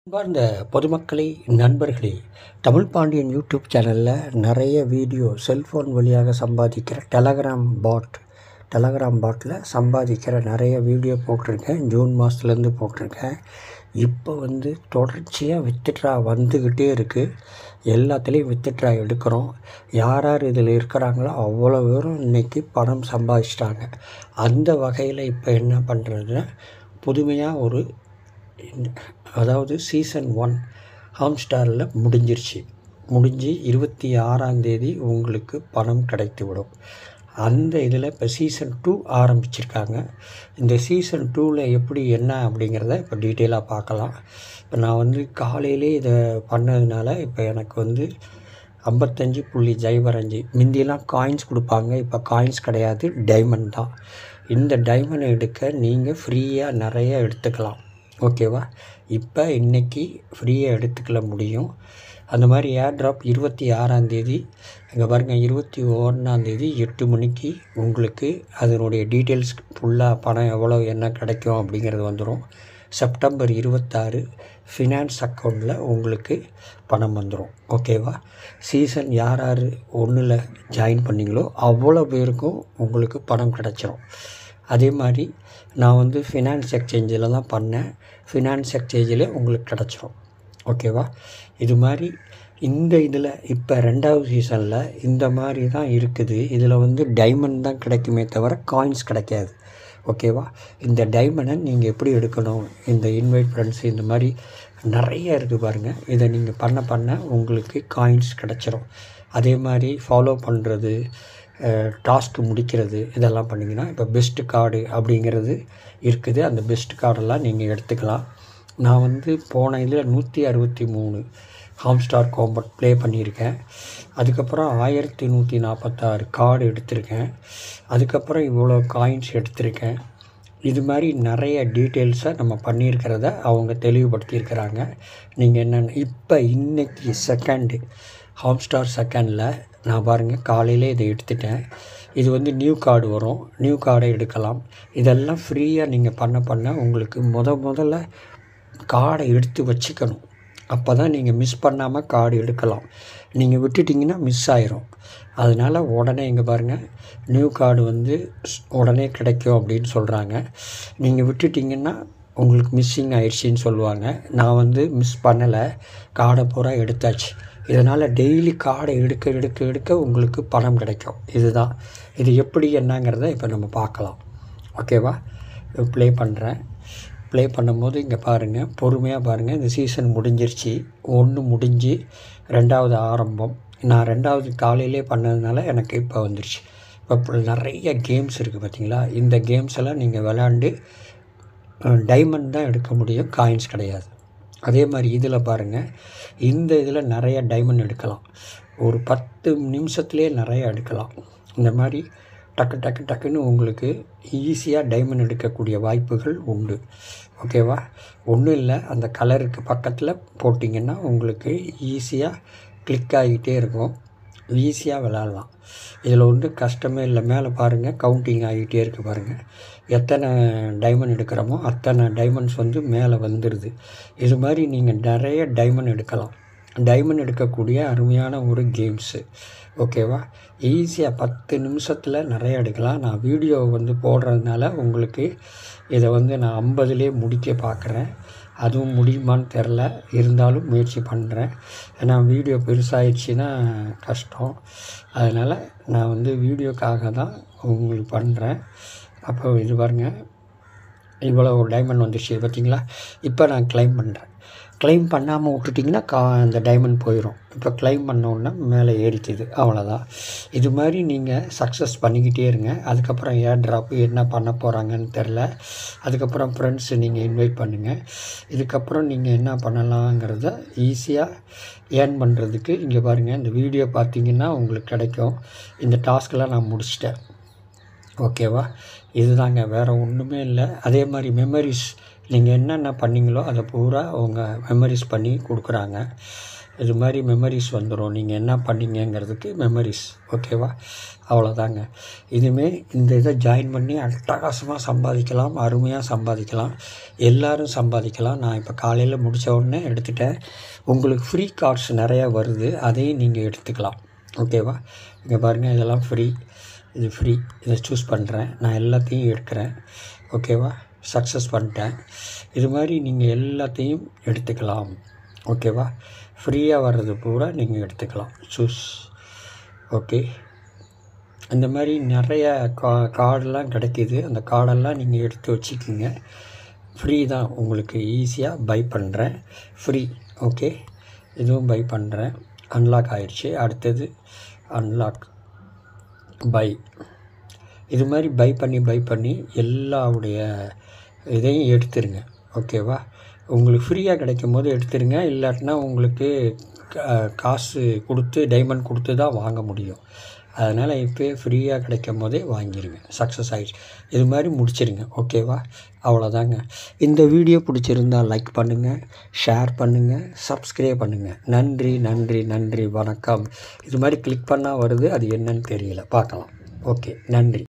அன்பார்ந்த பொதுமக்களே நண்பர்களே தமிழ் பாண்டியன் யூடியூப் சேனலில் நிறைய வீடியோ செல்ஃபோன் வழியாக சம்பாதிக்கிற டெலகிராம் பாட் டெலகிராம் பாட்டில் சம்பாதிக்கிற நிறைய வீடியோ போட்டிருக்கேன் ஜூன் மாதத்துலேருந்து போட்டிருக்கேன் இப்போ வந்து தொடர்ச்சியாக வித்துட்ரா வந்துக்கிட்டே இருக்குது எல்லாத்துலேயும் வித்துட்ரா எடுக்கிறோம் யார் யார் இதில் இருக்கிறாங்களோ அவ்வளோ பேரும் இன்றைக்கி பணம் சம்பாதிச்சிட்டாங்க அந்த வகையில் இப்போ என்ன பண்ணுறதுன்னா புதுமையாக ஒரு இந்த- அதாவது சீசன் ஒன் ஹாம்ஸ்டாரில் முடிஞ்சிருச்சு முடிஞ்சு இருபத்தி ஆறாம் தேதி உங்களுக்கு பணம் கிடைத்து விடும் அந்த இதில் இப்போ சீசன் டூ ஆரம்பிச்சிருக்காங்க இந்த சீசன் டூவில் எப்படி என்ன அப்படிங்கிறத இப்போ டீட்டெயிலாக பார்க்கலாம் இப்போ நான் வந்து காலையிலே இதை பண்ணதுனால இப்போ எனக்கு வந்து ஐம்பத்தஞ்சு புள்ளி ஜைபர் அஞ்சு முந்தியெல்லாம் காயின்ஸ் கொடுப்பாங்க இப்போ காயின்ஸ் கிடையாது டைமண்ட் தான் இந்த டைமண்ட் எடுக்க நீங்கள் ஃப்ரீயாக நிறைய எடுத்துக்கலாம் ஓகேவா இப்போ இன்னைக்கு ஃப்ரீயாக எடுத்துக்கல முடியும் அந்த மாதிரி ஏர் ட்ராப் இருபத்தி ஆறாந்தேதி இங்கே பாருங்கள் இருபத்தி ஒன்றாந்தேதி எட்டு மணிக்கு உங்களுக்கு அதனுடைய டீட்டெயில்ஸ் ஃபுல்லாக பணம் எவ்வளோ என்ன கிடைக்கும் அப்படிங்கிறது வந்துடும் செப்டம்பர் இருபத்தாறு ஃபினான்ஸ் அக்கௌண்ட்டில் உங்களுக்கு பணம் வந்துடும் ஓகேவா சீசன் யார் யார் ஒன்றில் ஜாயின் பண்ணீங்களோ அவ்வளோ பேருக்கும் உங்களுக்கு பணம் கிடச்சிரும் அதே மாதிரி நான் வந்து ஃபினான்ஸ் எக்ஸ்சேஞ்சில் தான் பண்ணேன் ஃபினான்ஸ் எக்ஸ்சேஞ்சில் உங்களுக்கு கிடச்சிரும் ஓகேவா இது மாதிரி இந்த இதில் இப்போ ரெண்டாவது சீசனில் இந்த மாதிரி தான் இருக்குது இதில் வந்து டைமண்ட் தான் கிடைக்குமே தவிர காயின்ஸ் கிடைக்காது ஓகேவா இந்த டைமண்டை நீங்கள் எப்படி எடுக்கணும் இந்த இன்வைட் ஃப்ரெண்ட்ஸ் இந்த மாதிரி நிறைய இருக்குது பாருங்கள் இதை நீங்கள் பண்ண பண்ண உங்களுக்கு காயின்ஸ் கிடச்சிரும் அதே மாதிரி ஃபாலோ பண்ணுறது டாஸ்க் முடிக்கிறது இதெல்லாம் பண்ணிங்கன்னா இப்போ பெஸ்ட்டு கார்டு அப்படிங்கிறது இருக்குது அந்த பெஸ்ட் கார்டெல்லாம் நீங்கள் எடுத்துக்கலாம் நான் வந்து போன இதில் நூற்றி அறுபத்தி மூணு ஹாம்ஸ்டார் காம்பட் ப்ளே பண்ணியிருக்கேன் அதுக்கப்புறம் ஆயிரத்தி நூற்றி நாற்பத்தாறு கார்டு எடுத்திருக்கேன் அதுக்கப்புறம் இவ்வளோ காயின்ஸ் எடுத்திருக்கேன் இது மாதிரி நிறைய டீட்டெயில்ஸை நம்ம பண்ணியிருக்கிறத அவங்க தெளிவுபடுத்தியிருக்கிறாங்க நீங்கள் என்னென்ன இப்போ இன்னைக்கு செகண்டு ஹாம்ஸ்டார் செகண்டில் நான் பாருங்கள் காலையிலே இதை எடுத்துட்டேன் இது வந்து நியூ கார்டு வரும் நியூ கார்டை எடுக்கலாம் இதெல்லாம் ஃப்ரீயாக நீங்கள் பண்ண பண்ண உங்களுக்கு முத முதல்ல கார்டை எடுத்து வச்சுக்கணும் அப்போ தான் நீங்கள் மிஸ் பண்ணாமல் கார்டு எடுக்கலாம் நீங்கள் விட்டுட்டிங்கன்னா மிஸ் ஆயிரும் அதனால் உடனே இங்கே பாருங்கள் நியூ கார்டு வந்து ஸ்- உடனே கிடைக்கும் அப்படின்னு சொல்கிறாங்க நீங்கள் விட்டுட்டிங்கன்னா உங்களுக்கு மிஸ்ஸிங் ஆயிடுச்சின்னு சொல்லுவாங்க நான் வந்து மிஸ் பண்ணலை கார்டை பூரா எடுத்தாச்சு இதனால் டெய்லி கார்டை எடுக்க எடுக்க எடுக்க உங்களுக்கு பணம் கிடைக்கும் இதுதான் இது எப்படி என்னங்கிறத இப்போ நம்ம பார்க்கலாம் ஓகேவா ப்ளே பண்ணுறேன் ப்ளே பண்ணும்போது இங்கே பாருங்கள் பொறுமையாக பாருங்கள் இந்த சீசன் முடிஞ்சிருச்சு ஒன்று முடிஞ்சு ரெண்டாவது ஆரம்பம் நான் ரெண்டாவது காலையிலே பண்ணதுனால எனக்கு இப்போ வந்துருச்சு இப்போ நிறைய கேம்ஸ் இருக்குது பார்த்தீங்களா இந்த கேம்ஸ் எல்லாம் நீங்கள் விளாண்டு டைமண்ட் தான் எடுக்க முடியும் காயின்ஸ் கிடையாது அதே மாதிரி இதில் பாருங்கள் இந்த இதில் நிறைய டைமண்ட் எடுக்கலாம் ஒரு பத்து நிமிஷத்துலேயே நிறைய எடுக்கலாம் இந்த மாதிரி டக்கு டக்கு டக்குன்னு உங்களுக்கு ஈஸியாக டைமண்ட் எடுக்கக்கூடிய வாய்ப்புகள் உண்டு ஓகேவா ஒன்றும் இல்லை அந்த கலருக்கு பக்கத்தில் போட்டிங்கன்னா உங்களுக்கு ஈஸியாக கிளிக் ஆகிட்டே இருக்கும் ஈஸியாக விளாட்லாம் இதில் ஒன்றும் கஷ்டமே இல்லை மேலே பாருங்கள் கவுண்டிங் ஆகிட்டே இருக்குது பாருங்கள் எத்தனை டைமண்ட் எடுக்கிறோமோ அத்தனை டைமண்ட்ஸ் வந்து மேலே வந்துடுது இது மாதிரி நீங்கள் நிறைய டைமண்ட் எடுக்கலாம் டைமண்ட் எடுக்கக்கூடிய அருமையான ஒரு கேம்ஸு ஓகேவா ஈஸியாக பத்து நிமிஷத்தில் நிறைய எடுக்கலாம் நான் வீடியோ வந்து போடுறதுனால உங்களுக்கு இதை வந்து நான் ஐம்பதுலேயே முடிக்க பார்க்குறேன் அதுவும் முடியுமான்னு தெரில இருந்தாலும் முயற்சி பண்ணுறேன் ஏன்னா வீடியோ பெருசாகிடுச்சின்னா கஷ்டம் அதனால் நான் வந்து வீடியோக்காக தான் உங்களுக்கு பண்ணுறேன் அப்போ இது பாருங்கள் இவ்வளோ டைமண்ட் வந்துருச்சு பார்த்தீங்களா இப்போ நான் க்ளைம் பண்ணுறேன் க்ளைம் பண்ணாமல் விட்டுட்டிங்கன்னா கா அந்த டைமண்ட் போயிடும் இப்போ க்ளைம் பண்ண உடனே மேலே ஏறிக்குது அவ்வளோதான் இது மாதிரி நீங்கள் சக்ஸஸ் பண்ணிக்கிட்டே இருங்க அதுக்கப்புறம் ஏர் ட்ராப்பு என்ன பண்ண போகிறாங்கன்னு தெரில அதுக்கப்புறம் ஃப்ரெண்ட்ஸு நீங்கள் இன்வைட் பண்ணுங்கள் இதுக்கப்புறம் நீங்கள் என்ன பண்ணலாங்கிறத ஈஸியாக ஏர்ன் பண்ணுறதுக்கு இங்கே பாருங்கள் இந்த வீடியோ பார்த்தீங்கன்னா உங்களுக்கு கிடைக்கும் இந்த டாஸ்க்கெலாம் நான் முடிச்சிட்டேன் ஓகேவா இதுதாங்க வேறு ஒன்றுமே இல்லை அதே மாதிரி மெமரிஸ் நீங்கள் என்னென்ன பண்ணீங்களோ அதை பூரா அவங்க மெமரிஸ் பண்ணி கொடுக்குறாங்க இது மாதிரி மெமரிஸ் வந்துடும் நீங்கள் என்ன பண்ணீங்கங்கிறதுக்கு மெமரிஸ் ஓகேவா அவ்வளோதாங்க இதுமே இந்த இதை ஜாயின் பண்ணி அட்டகாசமாக சம்பாதிக்கலாம் அருமையாக சம்பாதிக்கலாம் எல்லாரும் சம்பாதிக்கலாம் நான் இப்போ காலையில் முடித்த உடனே எடுத்துட்டேன் உங்களுக்கு ஃப்ரீ கார்ட்ஸ் நிறையா வருது அதையும் நீங்கள் எடுத்துக்கலாம் ஓகேவா இங்கே பாருங்கள் இதெல்லாம் ஃப்ரீ இது ஃப்ரீ இதை சூஸ் பண்ணுறேன் நான் எல்லாத்தையும் எடுக்கிறேன் ஓகேவா சக்ஸஸ் பண்ணிட்டேன் இது மாதிரி நீங்கள் எல்லாத்தையும் எடுத்துக்கலாம் ஓகேவா ஃப்ரீயாக வர்றது பூரா நீங்கள் எடுத்துக்கலாம் சூஸ் ஓகே இந்த மாதிரி நிறைய கா கார்டெலாம் கிடைக்கிது அந்த கார்டெல்லாம் நீங்கள் எடுத்து வச்சுக்கோங்க ஃப்ரீ தான் உங்களுக்கு ஈஸியாக பை பண்ணுறேன் ஃப்ரீ ஓகே இதுவும் பை பண்ணுறேன் அன்லாக் ஆயிடுச்சு அடுத்தது அன்லாக் பை இது மாதிரி பை பண்ணி பை பண்ணி எல்லாவுடைய இதையும் எடுத்துருங்க ஓகேவா உங்களுக்கு ஃப்ரீயாக கிடைக்கும் போது எடுத்துருங்க இல்லாட்டினா உங்களுக்கு கா- காசு கொடுத்து டைமண்ட் கொடுத்து தான் வாங்க முடியும் அதனால் இப்போயே ஃப்ரீயாக கிடைக்கும் போதே வாங்கிடுங்க சக்ஸஸ் ஆகிடுச்சு இது மாதிரி முடிச்சிருங்க ஓகேவா அவ்வளோதாங்க இந்த வீடியோ பிடிச்சிருந்தா லைக் பண்ணுங்கள் ஷேர் பண்ணுங்கள் சப்ஸ்கிரைப் பண்ணுங்கள் நன்றி நன்றி நன்றி வணக்கம் இது மாதிரி கிளிக் பண்ணால் வருது அது என்னன்னு தெரியல பார்க்கலாம் ஓகே நன்றி